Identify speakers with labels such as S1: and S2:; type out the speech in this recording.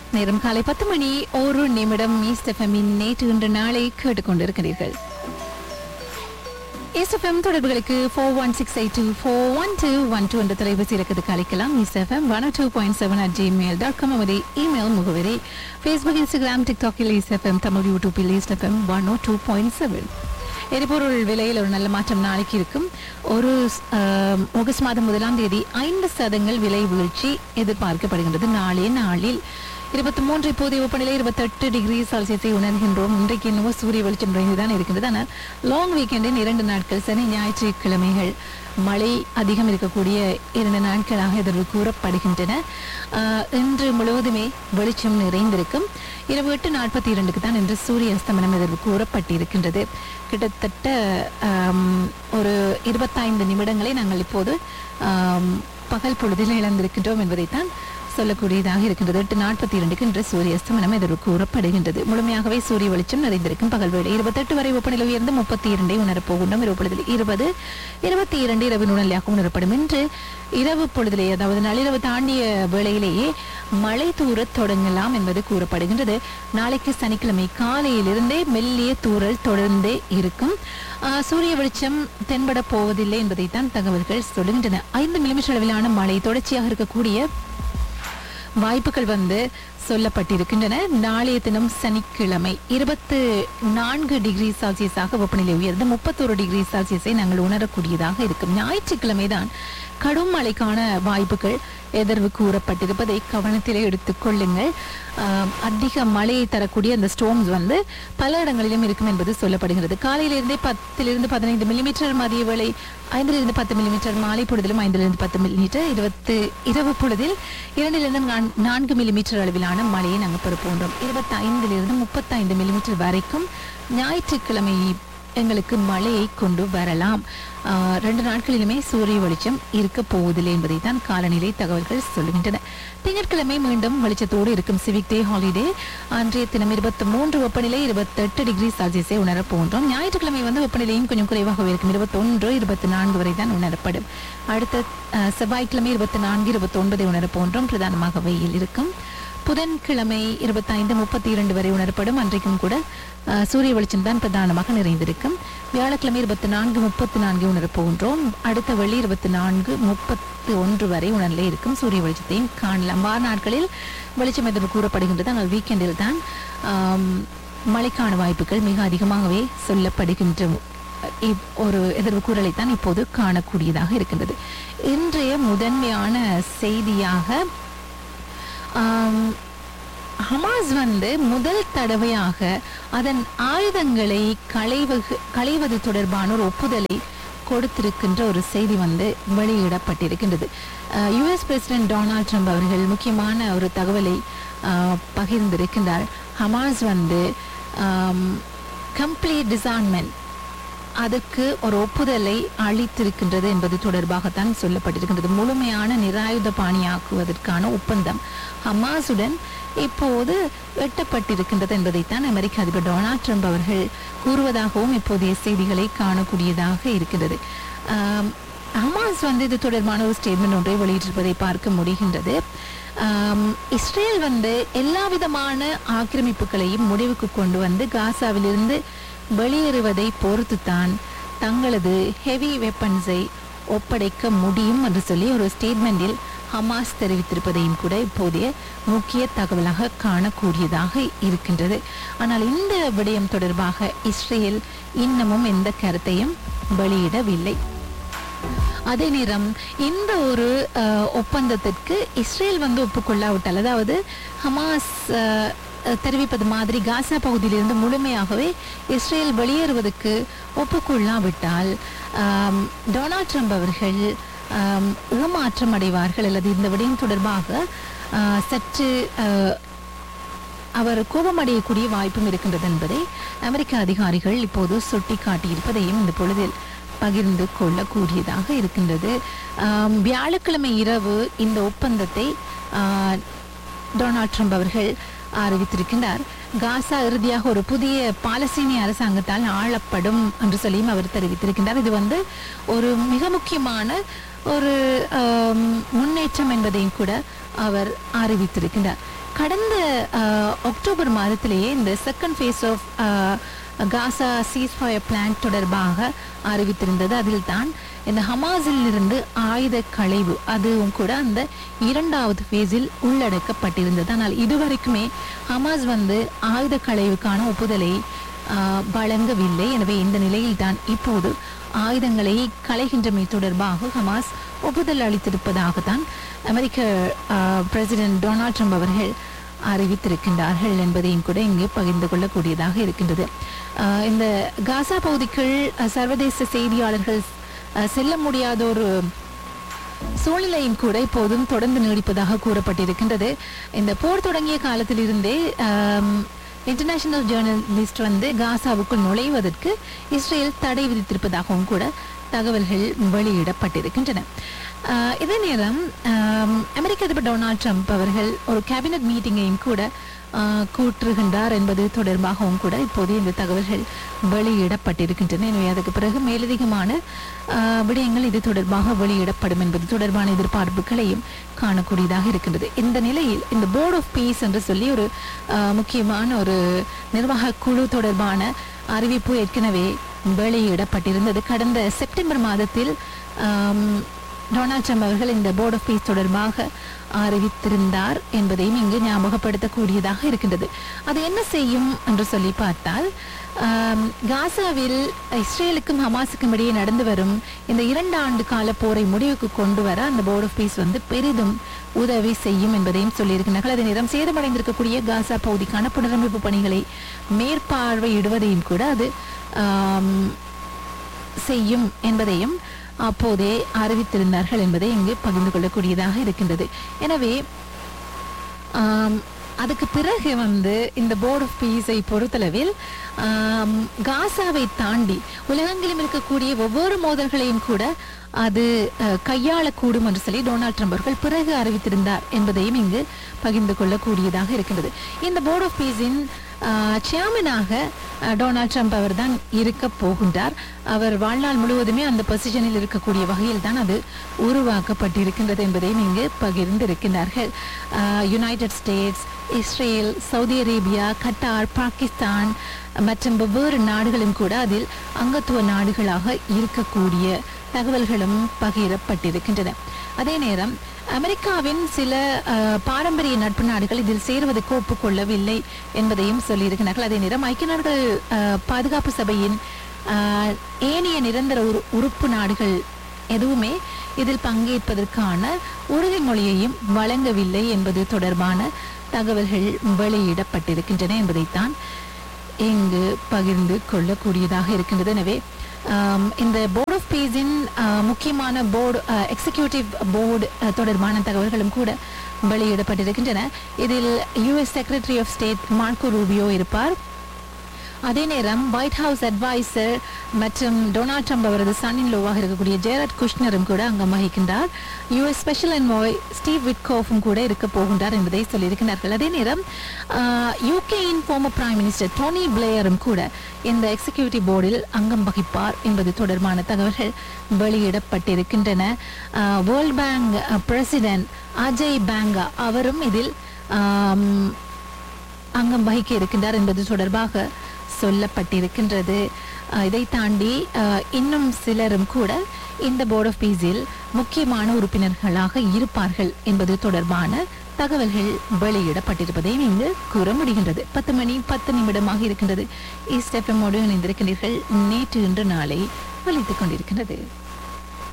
S1: நேரம் காலை பத்து மணி ஒரு நிமிடம் ஈஸ்டெஃபமின் நேற்று இன்று நாளை கேட்டுக்கொண்டிருக்கிறீர்கள் எஸ்எஃப்எம் தொடர்புகளுக்கு four one six eight two four one two one two என்ற தொலைபேசி இலக்கத்துக்கு அழைக்கலாம் SFM one two point seven at Gmail dot com நமது இமெயில் முகவரி ஃபேஸ்புக் இன்ஸ்டாகிராம் டிக்டாக்கில் எஸ்எஃப்எம் தமிழ் யூடியூப்பில் SFM one O two point seven எரிபொருள் விலையில் ஒரு நல்ல மாற்றம் நாளைக்கு இருக்கும் ஒரு ஆம், ஆகஸ்ட் மாதம் முதலாம் தேதி ஐந்து சதங்கள் விலை வீழ்ச்சி எதிர்பார்க்கப்படுகின்றது நாளே நாளில் இருபத்தி மூன்று இப்போதைய வெப்பநிலை இருபத்தெட்டு டிகிரி செல்சியஸை உணர்கின்றோம் இன்றைக்கு என்னவோ சூரிய வெளிச்சம் நிறைந்துதான் இருக்கின்றது ஆனால் லாங் வீக்கெண்டின் இரண்டு நாட்கள் சனி ஞாயிற்றுக்கிழமைகள் மழை அதிகம் இருக்கக்கூடிய இரண்டு நாட்களாக எதிர்வு கூறப்படுகின்றன ஆஹ், இன்று முழுவதுமே வெளிச்சம் நிறைந்திருக்கும் இரவு எட்டு நாற்பத்தி இரண்டுக்கு தான் இன்று சூரிய அஸ்தமனம் எதிர்வு கூறப்பட்டிருக்கின்றது கிட்டத்தட்ட ஆம், ஒரு இருபத்தைந்து நிமிடங்களை நாங்கள் இப்போது ஆம், பகல் பொழுதில் இழந்திருக்கின்றோம் என்பதைத்தான் சொல்லக்கூடியதாக இருக்கின்றது எட்டு நாற்பத்தி இரண்டுக்கு இன்று சூரிய அஸ்தமனம் எதிர்வு கூறப்படுகின்றது முழுமையாகவே சூரிய வெளிச்சம் நிறைந்திருக்கும் பகல் வேளை இருபத்தெட்டு வரை வெப்பநிலை உயர்ந்து முப்பத்தி இரண்டை உணரப்போகின்றோம் இரவு பொழுதில் இருபது இருபத்தி இரண்டு இரவு நுணலியாக உணரப்படும் இன்று இரவு பொழுதிலே அதாவது நள்ளிரவு தாண்டிய வேளையிலேயே மழை தூரத் தொடங்கலாம் என்பது கூறப்படுகின்றது நாளைக்கு சனிக்கிழமை காலையிலிருந்தே மெல்லிய தூறல் தொடர்ந்தே இருக்கும் ஆஹ், சூரிய வெளிச்சம் தென்பட போவதில்லை என்பதைத்தான் தகவல்கள் சொல்லுகின்றன ஐந்து மில்லிமீட்டர் அளவிலான மழை தொடர்ச்சியாக இருக்கக்கூடிய வாய்ப்புகள் வந்து சொல்லப்பட்டிருக்கின்றன நாளைய தினம் சனிக்கிழமை இருபத்து நான்கு டிகிரி செல்சியஸாக வெப்பநிலை உயர்ந்து முப்பத்தோரு டிகிரி செல்சியஸை நாங்கள் உணரக்கூடியதாக இருக்கும் ஞாயிற்றுக்கிழமை தான் கடும் மழைக்கான வாய்ப்புகள் எதிர்வு கூறப்பட்டிருப்பதை கவனத்திலே எடுத்துக் கொள்ளுங்கள் ஆம், அதிக மழையை தரக்கூடிய அந்த ஸ்டோம்ஸ் வந்து பல இடங்களிலும் இருக்கும் என்பது சொல்லப்படுகிறது காலையிலிருந்தே பத்திலிருந்து பதினைந்து மில்லிமீட்டர் மதிய வேளை ஐந்திலிருந்து பத்து மில்லிமீட்டர் மாலை பொழுதிலும் ஐந்திலிருந்து பத்து மில்லிமீட்டர் இருபத்து இரவு பொழுதில் இரண்டிலிருந்து நான்- நான்கு மில்லிமீட்டர் அளவிலான மழையை நாங்கள் பெறப்போன்றோம் இருபத்தி ஐந்திலிருந்து முப்பத்தைந்து மில்லிமீட்டர் வரைக்கும் ஞாயிற்றுக்கிழமை எங்களுக்கு மழையை கொண்டு வரலாம் ஆஹ், ரெண்டு நாட்களிலுமே சூரிய வெளிச்சம் இருக்க போவதில்லை என்பதை தான் காலநிலை தகவல்கள் சொல்லுகின்றன திங்கட்கிழமை மீண்டும் வெளிச்சத்தோடு இருக்கும் சிவிக் டே ஹாலிடே அன்றைய தினம் இருபத்தி மூன்று வெப்பநிலை இருபத்தெட்டு டிகிரி செல்சியஸை உணரப் போன்றோம் ஞாயிற்றுக்கிழமை வந்து வெப்பநிலையும் கொஞ்சம் குறைவாகவே இருக்கும் இருபத்தொன்று இருபத்தி நான்கு வரை தான் உணரப்படும் அடுத்த ஆஹ், செவ்வாய்க்கிழமை இருபத்தி நான்கு இருபத்தி ஒன்பதை உணரப் போன்றோம் பிரதானமாக வெயில் இருக்கும் புதன்கிழமை இருபத்தைந்து முப்பத்தி இரண்டு வரை உணரப்படும் அன்றைக்கும் கூட அஹ், சூரிய வெளிச்சம் தான் பிரதானமாக நிறைந்திருக்கும் வியாழக்கிழமை இருபத்தி நான்கு முப்பத்தி நான்கு உணரப் போகின்றோம் அடுத்த வெள்ளி இருபத்தி நான்கு முப்பத்தி ஒன்று வரை உணர்நிலை இருக்கும் சூரிய வெளிச்சத்தையும் காணலாம் வார நாட்களில் வெளிச்சம் எதிர்ப்பு கூறப்படுகின்றது ஆனால் வீக்கெண்டில் தான் ஆம், மழைக்கான வாய்ப்புகள் மிக அதிகமாகவே சொல்லப்படுகின்ற இப்- ஒரு எதிர்வு கூறலைத்தான் இப்போது காணக்கூடியதாக இருக்கின்றது இன்றைய முதன்மையான செய்தியாக ஆம், ஹமாஸ் வந்து முதல் தடவையாக அதன் ஆயுதங்களை களைவது களைவது தொடர்பான ஒரு ஒப்புதலை கொடுத்திருக்கின்ற ஒரு செய்தி வந்து வெளியிடப்பட்டிருக்கின்றது யுஎஸ் பிரசிடென்ட் டொனால்ட் ட்ரம்ப் அவர்கள் முக்கியமான ஒரு தகவலை ஆஹ், பகிர்ந்திருக்கின்றார் ஹமாஸ் வந்து கம்ப்ளீட் டிசார்ட்மெண்ட் அதற்கு ஒரு ஒப்புதலை அளித்திருக்கின்றது என்பது தொடர்பாகத்தான் சொல்லப்பட்டிருக்கின்றது முழுமையான நிராயுத பாணியாக்குவதற்கான ஒப்பந்தம் ஹமாஸுடன் இப்போது எட்டப்பட்டிருக்கின்றது என்பதைத்தான் அமெரிக்க அதிபர் டொனால்ட் ட்ரம்ப் அவர்கள் கூறுவதாகவும் இப்போதைய செய்திகளை காணக்கூடியதாக இருக்கின்றது ஆம், ஹமாஸ் வந்து இது தொடர்பான ஒரு ஸ்டேட்மெண்ட் ஒன்றை வெளியிட்டிருப்பதை பார்க்க முடிகின்றது ஆம், இஸ்ரேல் வந்து எல்லா விதமான ஆக்கிரமிப்புகளையும் முடிவுக்கு கொண்டு வந்து காசாவிலிருந்து வெளியேறுவதை பொறுத்துத்தான் தங்களது ஹெவி வெப்பன்ஸை ஒப்படைக்க முடியும் என்று சொல்லி ஒரு ஸ்டேட்மெண்டில் ஹமாஸ் தெரிவித்திருப்பதையும் கூட இப்போதைய முக்கிய தகவலாக காணக்கூடியதாக இருக்கின்றது ஆனால் இந்த விடயம் தொடர்பாக இஸ்ரேல் இன்னமும் எந்த கருத்தையும் வெளியிடவில்லை அதே நேரம் இந்த ஒரு அஹ், ஒப்பந்தத்திற்கு இஸ்ரேல் வந்து ஒப்புக்கொள்ளாவிட்டால் அதாவது ஹமாஸ் அஹ், அஹ், தெரிவிப்பது மாதிரி காசா பகுதியிலிருந்து முழுமையாகவே இஸ்ரேல் வெளியேறுவதற்கு ஒப்புக்கொள்ளாவிட்டால் ஆம், டொனால்ட் ட்ரம்ப் அவர்கள் ஆம், ஏமாற்றம் அடைவார்கள் அல்லது இந்த விடயம் தொடர்பாக அஹ், சற்று அஹ், அவர் கோபமடையக்கூடிய வாய்ப்பும் இருக்கின்றது என்பதை அமெரிக்க அதிகாரிகள் இப்போது சுட்டிக்காட்டியிருப்பதையும் இந்த பொழுதில் பகிர்ந்து கொள்ளக்கூடியதாக இருக்கின்றது ஆம், வியாழக்கிழமை இரவு இந்த ஒப்பந்தத்தை ஆ, டொனால்ட் ட்ரம்ப் அவர்கள் அறிவித்திருக்கின்றார் காசா இறுதியாக ஒரு புதிய பாலஸ்தீனிய அரசாங்கத்தால் ஆளப்படும் என்று சொல்லியும் அவர் தெரிவித்திருக்கின்றார் இது வந்து ஒரு மிக முக்கியமான ஒரு ஆம், முன்னேற்றம் என்பதையும் கூட அவர் அறிவித்திருக்கின்றார் கடந்த அஹ், அக்டோபர் மாதத்திலேயே இந்த second phase of Gaza ceasefire plan தொடர்பாக அறிவித்திருந்தது அதில் தான் இந்த ஹமாஸில் இருந்து ஆயுத களைவு அதுவும் கூட அந்த இரண்டாவது ஃபேஸில் உள்ளடக்கப்பட்டிருந்தது ஆனால் இதுவரைக்குமே ஹமாஸ் வந்து ஆயுத களைவுக்கான ஒப்புதலை ஆஹ், வழங்கவில்லை எனவே இந்த நிலையில் தான் இப்போது ஆயுதங்களை களைகின்றமை தொடர்பாக ஹமாஸ் ஒப்புதல் அளித்திருப்பதாக தான் அமெரிக்க பிரசிடென்ட் டொனால்ட் ட்ரம்ப் அவர்கள் அறிவித்திருக்கின்றார்கள் என்பதையும் கூட இங்கு பகிர்ந்து கொள்ளக்கூடியதாக இருக்கின்றது ஆஹ், இந்த காசா பகுதிக்குள் அஹ், சர்வதேச செய்தியாளர்கள் அஹ், செல்ல முடியாத ஒரு சூழ்நிலையும் கூட இப்போதும் தொடர்ந்து நீடிப்பதாக கூறப்பட்டிருக்கின்றது இந்த போர் தொடங்கிய காலத்திலிருந்தே இன்டர்நேஷனல் ஜேர்னலிஸ்ட் வந்து காசாவுக்குள் நுழைவதற்கு இஸ்ரேல் தடை விதித்திருப்பதாகவும் கூட தகவல்கள் வெளியிடப்பட்டிருக்கின்றன ஆஹ் இதே நேரம் ஆம், அமெரிக்க அதிபர் டொனால்ட் ட்ரம்ப் அவர்கள் ஒரு கேபினட் மீட்டிங்கையும் கூட ஆஹ், கூற்றுகின்றார் என்பது தொடர்பாகவும் கூட இப்போது இந்த தகவல்கள் வெளியிடப்பட்டிருக்கின்றன எனவே அதுக்கு பிறகு மேலதிகமான ஆஹ், விடயங்கள் இது தொடர்பாக வெளியிடப்படும் என்பது தொடர்பான எதிர்பார்ப்புகளையும் காணக்கூடியதாக இருக்கின்றது இந்த நிலையில் இந்த போர்ட் ஆஃப் பீஸ் என்று சொல்லி ஒரு ஆஹ், முக்கியமான ஒரு நிர்வாக குழு தொடர்பான அறிவிப்பு ஏற்கனவே வெளியிடப்பட்டிருந்தது கடந்த செப்டம்பர் மாதத்தில் ஆம், டொனால்ட் ட்ரம்ப் அவர்கள் இந்த போர்ட் ஆஃப் பீஸ் தொடர்பாக அறிவித்திருந்தார் என்பதையும் இங்கு ஞாபகப்படுத்தக்கூடியதாக இருக்கின்றது அது என்ன செய்யும் என்று சொல்லி பார்த்தால் ஆம், காசாவில் இஸ்ரேலுக்கும் ஹமாஸுக்கும் இடையே நடந்து வரும் இந்த இரண்டு ஆண்டு கால போரை முடிவுக்கு கொண்டு வர அந்த போர்ட் ஆஃப் பீஸ் வந்து பெரிதும் உதவி செய்யும் என்பதையும் சொல்லியிருக்கிறார்கள் அதே நேரம் சேதமடைந்திருக்கக்கூடிய காசா பகுதிக்கான புனரமைப்பு பணிகளை மேற்பார்வையிடுவதையும் கூட அது ஆம், செய்யும் என்பதையும் அப்போதே அறிவித்திருந்தார்கள் என்பதை இங்கு பகிர்ந்து கொள்ளக்கூடியதாக இருக்கின்றது எனவே ஆம், அதுக்கு பிறகு வந்து இந்த போர்ட் ஆஃப் பீஸை பொறுத்தளவில் ஆம், காசாவை தாண்டி உலகெங்கிலும் இருக்கக்கூடிய ஒவ்வொரு மோதல்களையும் கூட அது அஹ், கையாளக்கூடும் என்று சொல்லி டொனால்ட் ட்ரம்ப் அவர்கள் பிறகு அறிவித்திருந்தார் என்பதையும் இங்கு பகிர்ந்து கொள்ளக்கூடியதாக இருக்கின்றது இந்த போர்ட் ஆஃப் பீஸின் சேர்மனாக டொனால்ட் ட்ரம்ப் அவர் தான் இருக்க போகின்றார் அவர் வாழ்நாள் முழுவதுமே அந்த பொசிஷனில் இருக்கக்கூடிய வகையில் தான் அது உருவாக்கப்பட்டிருக்கின்றது என்பதையும் இங்கு பகிர்ந்திருக்கிறார்கள் United States Israel Saudi Arabia Qatar Pakistan மற்றும் வெவ்வேறு நாடுகளும் கூட அதில் அங்கத்துவ நாடுகளாக இருக்கக்கூடிய தகவல்களும் பகிரப்பட்டிருக்கின்றன அதே நேரம் அமெரிக்காவின் சில அஹ், பாரம்பரிய நட்பு நாடுகள் இதில் சேருவதற்கு ஒப்புக்கொள்ளவில்லை என்பதையும் சொல்லியிருக்கிறார்கள் அதே நேரம் ஐக்கிய நாடுகள் அஹ், பாதுகாப்பு சபையின் அஹ், ஏனைய நிரந்தர உறு- உறுப்பு நாடுகள் எதுவுமே இதில் பங்கேற்பதற்கான உறுதிமொழியையும் வழங்கவில்லை என்பது தொடர்பான தகவல்கள் வெளியிடப்பட்டிருக்கின்றன என்பதைத்தான் இங்கு பகிர்ந்து கொள்ளக்கூடியதாக இருக்கின்றது எனவே ஆம், இந்த போர்ட் ஆஃப் பீஸின் முக்கியமான போர்டு எக்ஸிக்யூட்டிவ் போர்டு தொடர்பான தகவல்களும் கூட வெளியிடப்பட்டிருக்கின்றன இதில் US secretary of state Marco Rubio இருப்பார் அதே நேரம் ஒயிட் ஹவுஸ் அட்வைசர் மற்றும் டொனால்ட் ட்ரம்ப் அவரது சன்னின் லோவாக இருக்கக்கூடிய ஜெயரட் குஷ்னரும் கூட அங்கம் வகிக்கின்றார் யுஎஸ் ஸ்பெஷல் என்வாய் ஸ்டீவ் விட்கோஃபும் கூட இருக்க போகின்றார் என்பதை சொல்லியிருக்கிறார்கள் அதே நேரம் யூகேயின் former பிரைம் மினிஸ்டர் டோனி பிளேயரும் கூட இந்த எக்ஸிகியூட்டிவ் போர்டில் அங்கம் வகிப்பார் என்பது தொடர்பான தகவல்கள் வெளியிடப்பட்டிருக்கின்றன world bank president Ajay Banga அவரும் இதில் ஆம், அங்கம் வகிக்க இருக்கின்றார் என்பது தொடர்பாக சொல்லப்பட்டிருக்கின்றது அஹ் இதை தாண்டி அஹ், இன்னும் சிலரும் கூட இந்த போர்ட் ஆஃப் பீஸில் முக்கியமான உறுப்பினர்களாக இருப்பார்கள் என்பது தொடர்பான தகவல்கள் வெளியிடப்பட்டிருப்பதையும் இங்கு கூற முடிகின்றது பத்து மணி பத்து நிமிடமாக இருக்கின்றது ஈஸ்ட் எஃப்எம்மோடு இணைந்திருக்கின்றீர்கள் நேற்று இன்று நாளை ஒலித்துக் கொண்டிருக்கின்றது